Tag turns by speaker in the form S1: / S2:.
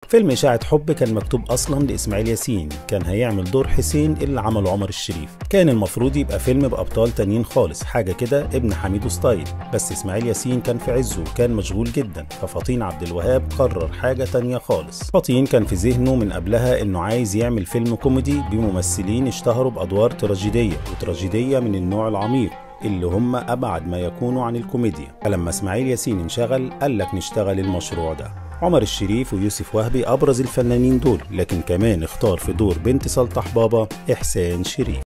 S1: فيلم إشاعة حب كان مكتوب أصلا لإسماعيل ياسين كان هيعمل دور حسين اللي عمله عمر الشريف كان المفروض يبقى فيلم بأبطال تانيين خالص حاجة كده ابن حميدو ستايل بس إسماعيل ياسين كان في عزه وكان مشغول جدا ففطين عبد الوهاب قرر حاجة تانية خالص فطين كان في ذهنه من قبلها إنه عايز يعمل فيلم كوميدي بممثلين اشتهروا بأدوار تراجيدية وتراجيدية من النوع العميق اللي هم أبعد ما يكونوا عن الكوميديا فلما إسماعيل ياسين انشغل قال لك نشتغل المشروع ده عمر الشريف ويوسف وهبي أبرز الفنانين دول لكن كمان اختار في دور بنت سلطح بابا إحسان شريف